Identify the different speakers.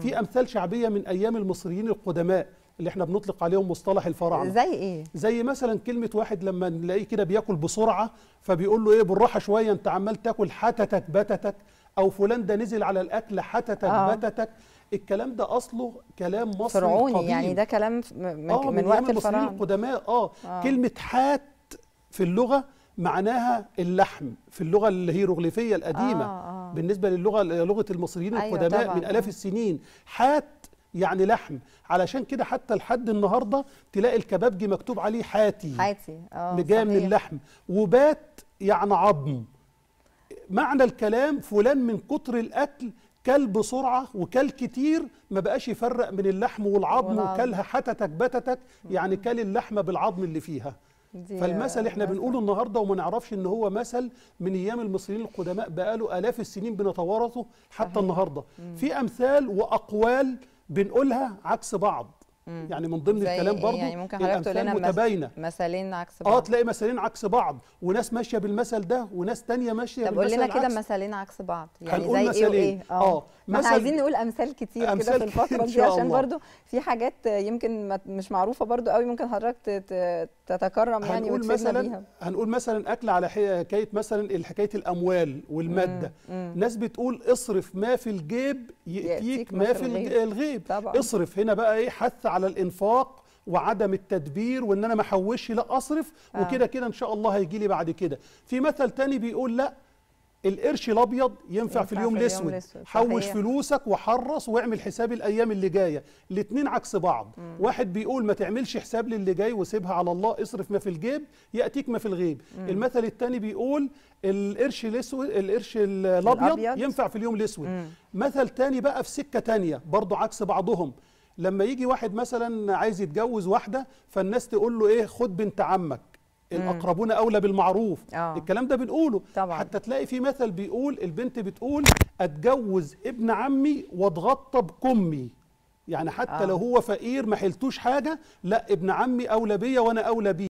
Speaker 1: في امثال شعبيه من ايام المصريين القدماء اللي احنا بنطلق عليهم مصطلح الفراعنه
Speaker 2: زي ايه
Speaker 1: زي مثلا كلمه واحد لما نلاقيه كده بياكل بسرعه فبيقول له ايه بالراحه شويه انت عمال تاكل حتتك بتتك او فلان ده نزل على الاكل حتتك
Speaker 2: آه.
Speaker 1: بتتك الكلام ده اصله كلام مصري
Speaker 2: فرعوني
Speaker 1: قديم.
Speaker 2: يعني ده كلام ف- م- من,
Speaker 1: آه
Speaker 2: من,
Speaker 1: من,
Speaker 2: وقت
Speaker 1: أيام المصريين
Speaker 2: الفراعنه
Speaker 1: القدماء آه.
Speaker 2: آه.
Speaker 1: اه كلمه حات في اللغه معناها اللحم في اللغه الهيروغليفيه القديمه
Speaker 2: آه، آه.
Speaker 1: بالنسبه للغه لغه المصريين
Speaker 2: أيوة
Speaker 1: القدماء
Speaker 2: طبعاً،
Speaker 1: من الاف
Speaker 2: آه.
Speaker 1: السنين حات يعني لحم علشان كده حتى لحد النهارده تلاقي الكبابجي مكتوب عليه حاتي
Speaker 2: حياتي اه
Speaker 1: جايه من
Speaker 2: صحيح.
Speaker 1: اللحم وبات يعني عظم معنى الكلام فلان من كتر الاكل كل بسرعه وكل كتير ما بقاش يفرق من اللحم والعظم
Speaker 2: والعظم.
Speaker 1: وكلها حتتك بتتك يعني كل اللحمه بالعظم اللي فيها
Speaker 2: دي
Speaker 1: فالمثل احنا
Speaker 2: مثل.
Speaker 1: بنقوله النهارده وما نعرفش ان هو مثل من ايام المصريين القدماء بقاله الاف السنين بنتوارثه حتى
Speaker 2: صحيح.
Speaker 1: النهارده في امثال واقوال بنقولها عكس بعض
Speaker 2: مم.
Speaker 1: يعني من ضمن
Speaker 2: زي
Speaker 1: الكلام
Speaker 2: إيه؟
Speaker 1: برضو
Speaker 2: يعني ممكن حضرتك تقول
Speaker 1: الامثال
Speaker 2: لنا مثل-
Speaker 1: متباينه
Speaker 2: مثالين عكس
Speaker 1: اه
Speaker 2: بعض
Speaker 1: تلاقي مثلين عكس بعض وناس ماشيه بالمثل ده وناس تانية ماشيه
Speaker 2: طب قول
Speaker 1: بالمثل
Speaker 2: لنا كده
Speaker 1: العكس.
Speaker 2: مثالين عكس بعض يعني
Speaker 1: هنقول
Speaker 2: زي ايه
Speaker 1: مثالين.
Speaker 2: وايه
Speaker 1: آه،
Speaker 2: ما احنا
Speaker 1: مثل-
Speaker 2: عايزين نقول امثال كتير كده
Speaker 1: أمثال
Speaker 2: في
Speaker 1: كتير
Speaker 2: الفتره
Speaker 1: إن
Speaker 2: دي
Speaker 1: شاء
Speaker 2: عشان
Speaker 1: الله.
Speaker 2: برضو في حاجات يمكن ما- مش معروفه برضو قوي ممكن حضرتك ت- ت- تتكرم يعني
Speaker 1: هنقول
Speaker 2: وتفيدنا
Speaker 1: مثلا
Speaker 2: بيها
Speaker 1: هنقول مثلا اكل على حكايه مثلا حكايه الاموال والماده
Speaker 2: مم.
Speaker 1: ناس بتقول اصرف ما في الجيب ياتيك ما في الغ- الغيب
Speaker 2: طبعا
Speaker 1: اصرف هنا بقى ايه حث على الانفاق وعدم التدبير وان انا ما احوش لا اصرف
Speaker 2: آه.
Speaker 1: وكده كده ان شاء الله هيجي لي بعد كده في مثل تاني بيقول لا القرش الابيض ينفع في اليوم الاسود
Speaker 2: الأسود،
Speaker 1: حوش
Speaker 2: صحيح.
Speaker 1: فلوسك وحرص واعمل حساب الايام اللي جايه الاثنين عكس بعض واحد بيقول ما تعملش حساب للي جاي وسيبها على الله اصرف ما في الجيب ياتيك ما في الغيب المثل الثاني بيقول القرش الاسود القرش الابيض
Speaker 2: الأبيض.
Speaker 1: ينفع في اليوم الاسود
Speaker 2: مم.
Speaker 1: مثل تاني بقى في سكه تانية برضو عكس بعضهم لما يجي واحد مثلا عايز يتجوز واحده فالناس تقول له ايه خد بنت عمك الاقربون اولى بالمعروف
Speaker 2: آه.
Speaker 1: الكلام ده بنقوله
Speaker 2: طبعا.
Speaker 1: حتى تلاقي في مثل بيقول البنت بتقول اتجوز ابن عمي واتغطى بكمي يعني حتى
Speaker 2: آه.
Speaker 1: لو هو فقير ما حلتوش حاجه لا ابن عمي اولى بيا وانا اولى بيه